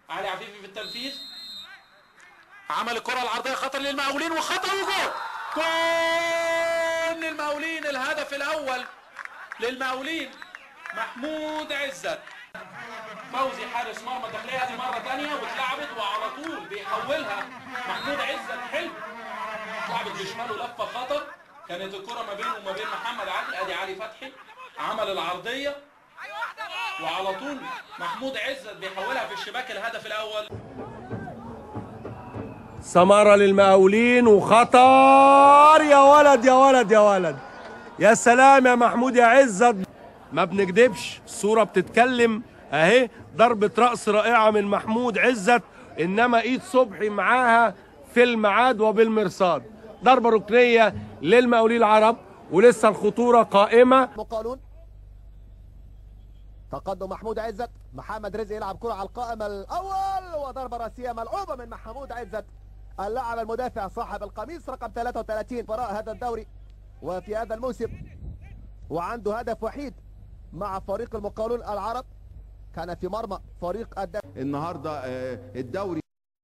علي عفيفي في التنفيذ عمل الكرة العرضية خطر للمقاولين وخطر وجول جول للمقاولين الهدف الأول للمقاولين محمود عزت فوزي حارس مرمى الداخلية دي مرة تانية واتلعبت وعلى طول بيحولها محمود عزت حلو اتلعبت بشماله لفة خطر كانت الكرة ما بينه وما بين محمد عادل ادي علي فتحي عمل العرضية وعلى طول محمود عزت بيحولها في الشباك الهدف الأول سمارة للمقاولين وخطر يا ولد يا ولد يا ولد يا سلام يا محمود يا عزت ما بنكدبش الصورة بتتكلم اهي ضربة رأس رائعة من محمود عزت انما ايد صبحي معاها في الميعاد وبالمرصاد ضربة ركنية للمقاولين العرب ولسه الخطورة قائمة مقاولون تقدم محمود عزت محمد رزق يلعب كرة على القائم الأول وضربة رأسية ملعوبة من محمود عزت اللاعب المدافع صاحب القميص رقم 33 براء هذا الدوري وفي هذا الموسم وعنده هدف وحيد مع فريق المقاولون العرب كان في مرمى فريق الدوري النهارده آه، الدوري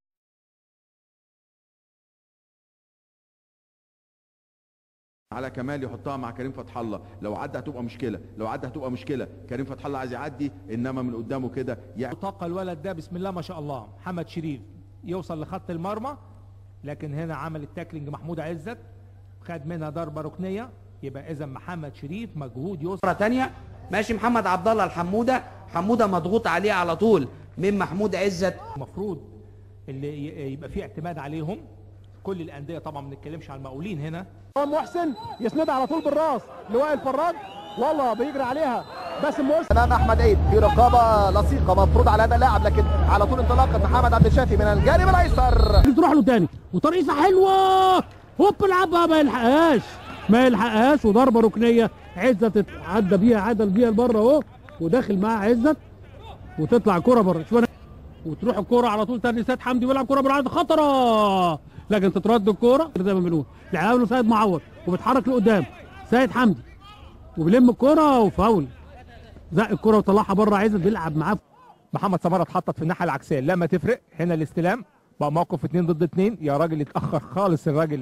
على كمال يحطها مع كريم فتح الله لو عدى هتبقى مشكله لو عدى هتبقى مشكله كريم فتح الله عايز يعدي انما من قدامه كده يعني طاقة الولد ده بسم الله ما شاء الله محمد شريف يوصل لخط المرمى لكن هنا عمل التاكلينج محمود عزت خد منها ضربة ركنية يبقى إذا محمد شريف مجهود يوصل مرة تانية ماشي محمد عبد الله الحمودة حمودة مضغوط عليه على طول من محمود عزت المفروض اللي ي- يبقى فيه اعتماد عليهم كل الأندية طبعا ما بنتكلمش على المقاولين هنا محسن يسندها على طول بالراس لوائل فراج والله بيجري عليها باسم محسن امام احمد عيد في رقابه لصيقه مفروض على هذا اللاعب لكن على طول انطلاقه محمد عبد الشافي من الجانب الايسر تروح له تاني وترقيصه حلوه هوب العبها ما يلحقهاش ما يلحقهاش وضربه ركنيه عزت عدى بيها عدل بيها لبره اهو وداخل معاها عزت وتطلع كرة بره شوف أنا- وتروح الكرة على طول تاني سيد حمدي ويلعب كرة بالعرض خطرة لكن تترد الكرة زي ما بنقول لعب له سيد معوض وبيتحرك لقدام سيد حمدي وبيلم الكرة وفاول زق الكرة وطلعها بره عزت بيلعب معاه محمد سمارة اتحطت في الناحية العكسية لما تفرق هنا الاستلام بقى موقف اتنين ضد اتنين يا راجل اتأخر خالص الراجل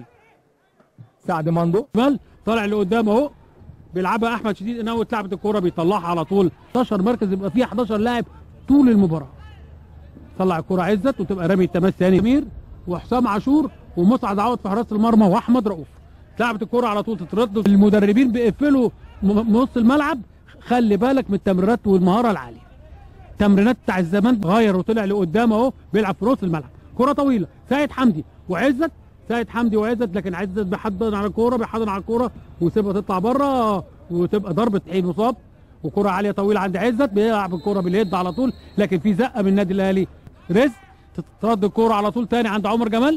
سعد ماندو شمال طالع لقدام اهو بيلعبها احمد شديد انه اتلعبت الكوره بيطلعها على طول 11 مركز يبقى فيه 11 لاعب طول المباراه طلع الكوره عزت وتبقى رامي التماس ثاني امير وحسام عاشور ومسعد عوض في حراسه المرمى واحمد رؤوف اتلعبت الكوره على طول تترد المدربين بيقفلوا م- نص الملعب خلي بالك من التمريرات والمهاره العاليه تمرينات بتاع الزمان غير وطلع لقدام اهو بيلعب في نص الملعب كره طويله سيد حمدي وعزت سيد حمدي وعزت لكن عزت بيحضن على الكوره بيحضن على الكوره ويسيبها تطلع بره وتبقى ضربه عين مصاب وكره عاليه طويله عند عزت بيلعب الكوره باليد على طول لكن في زقه من النادي الاهلي رزق تترد الكوره على طول تاني عند عمر جمال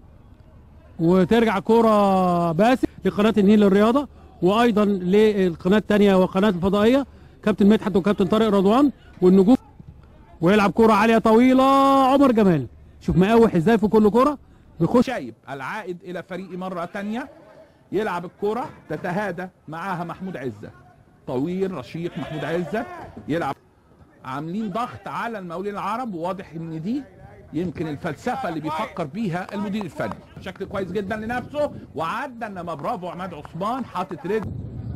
وترجع كوره باسم لقناه النيل للرياضه وايضا للقناه الثانيه والقناه الفضائيه كابتن مدحت وكابتن طارق رضوان والنجوم ويلعب كوره عاليه طويله عمر جمال شوف مقاوح ازاي في كل كوره بيخش شايب العائد الى فريقي مره تانية يلعب الكرة تتهادى معاها محمود عزة طويل رشيق محمود عزة يلعب عاملين ضغط على المقاولين العرب وواضح ان دي يمكن الفلسفة اللي بيفكر بيها المدير الفني بشكل كويس جدا لنفسه وعدى انما برافو عماد عثمان حاطط رجل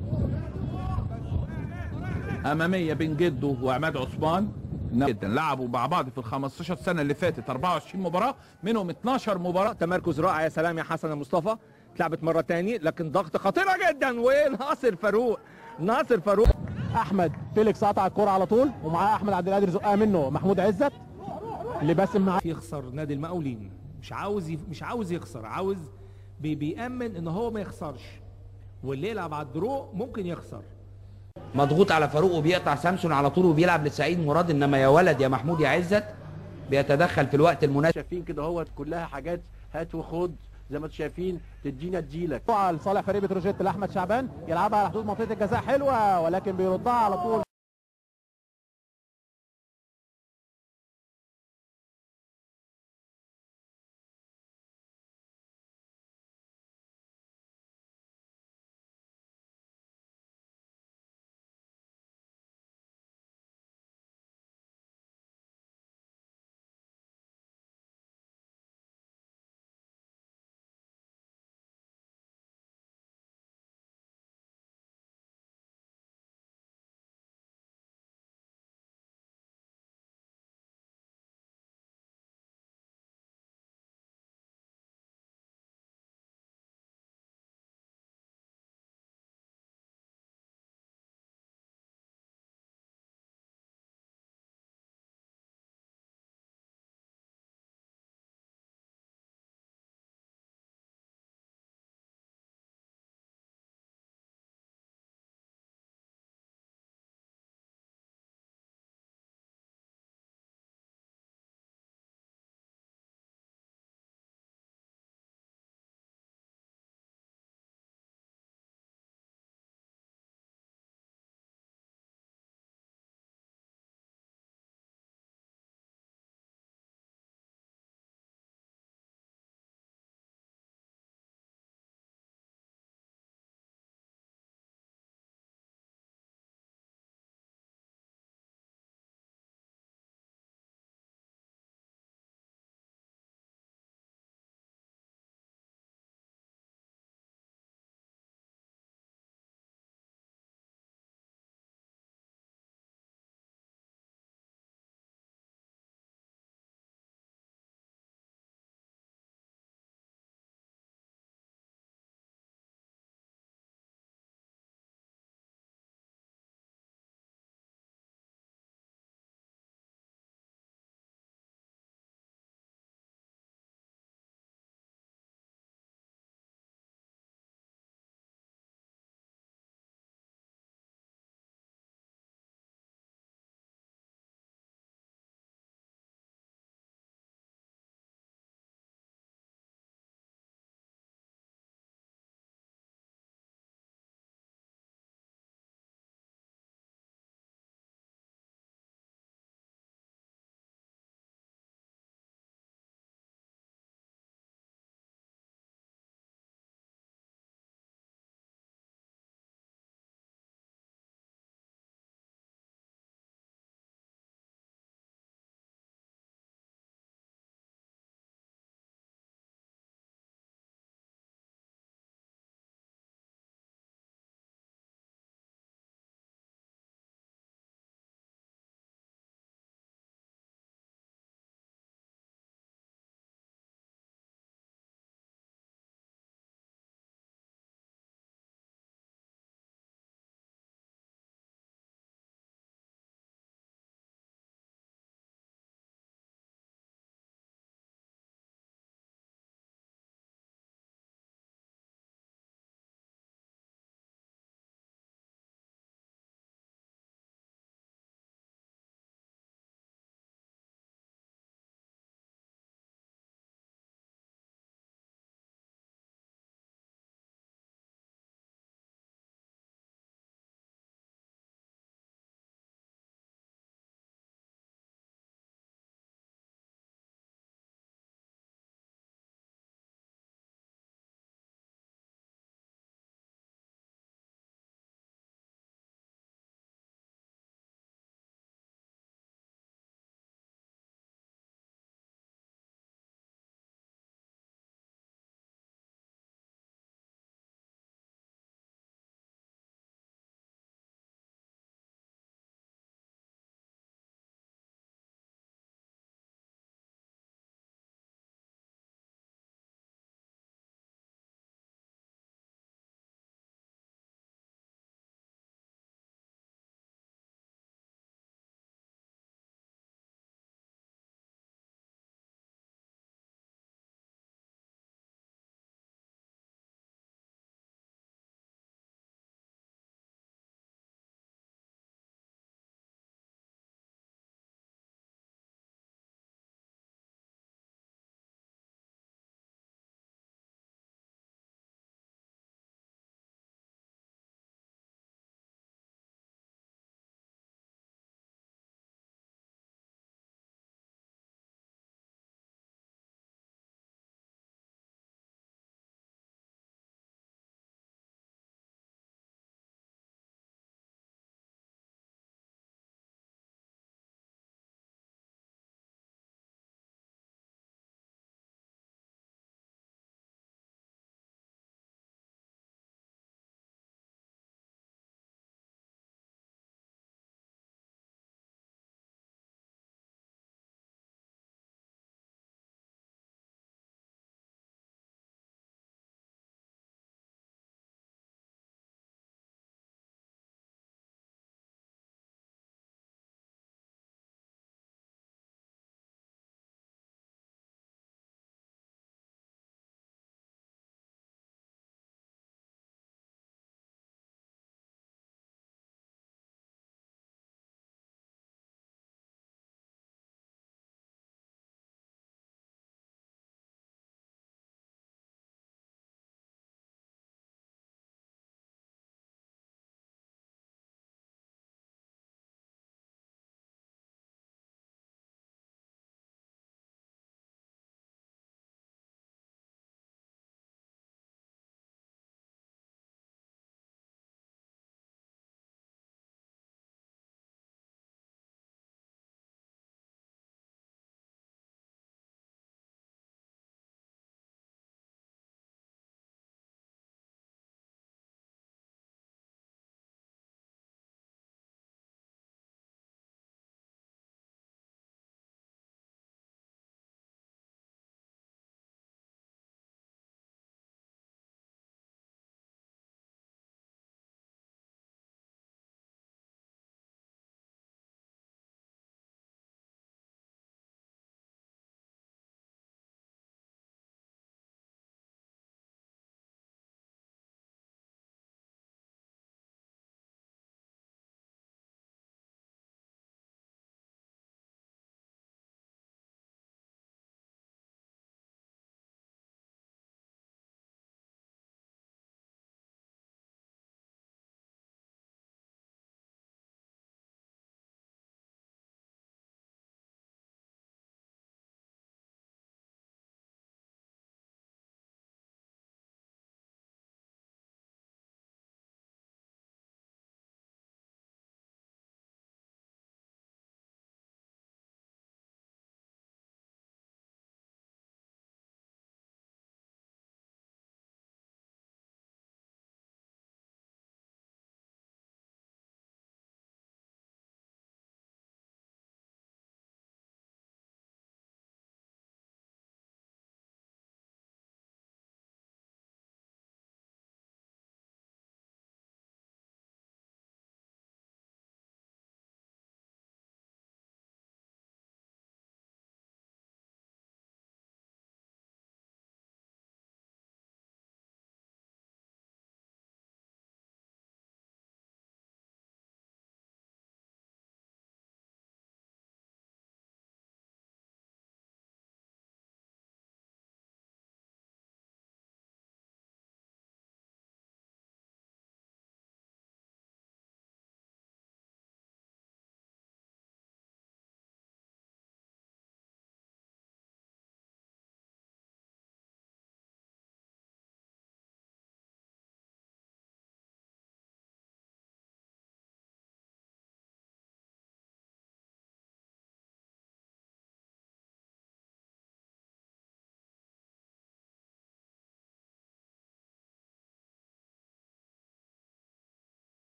اماميه بين جده وعماد عثمان جدا لعبوا مع بعض في ال 15 سنه اللي فاتت 24 مباراه منهم 12 مباراه تمركز رائع يا سلام يا حسن يا مصطفى اتلعبت مرة تاني لكن ضغط خطيرة جدا وناصر فاروق ناصر فاروق احمد فيليكس قطع الكرة على طول ومعاه احمد عبد القادر زقها منه محمود عزت اللي باسم معاه يخسر نادي المقاولين مش عاوز يف... مش عاوز يخسر عاوز بي... بيأمن ان هو ما يخسرش واللي يلعب على الدروع ممكن يخسر مضغوط على فاروق وبيقطع سامسون على طول وبيلعب لسعيد مراد انما يا ولد يا محمود يا عزت بيتدخل في الوقت المناسب شايفين كده هو كلها حاجات هات وخد زي ما انتم شايفين تدينا تجيلك لصالح فريق بتروجيت لاحمد شعبان يلعبها على حدود منطقه الجزاء حلوه ولكن بيردها على طول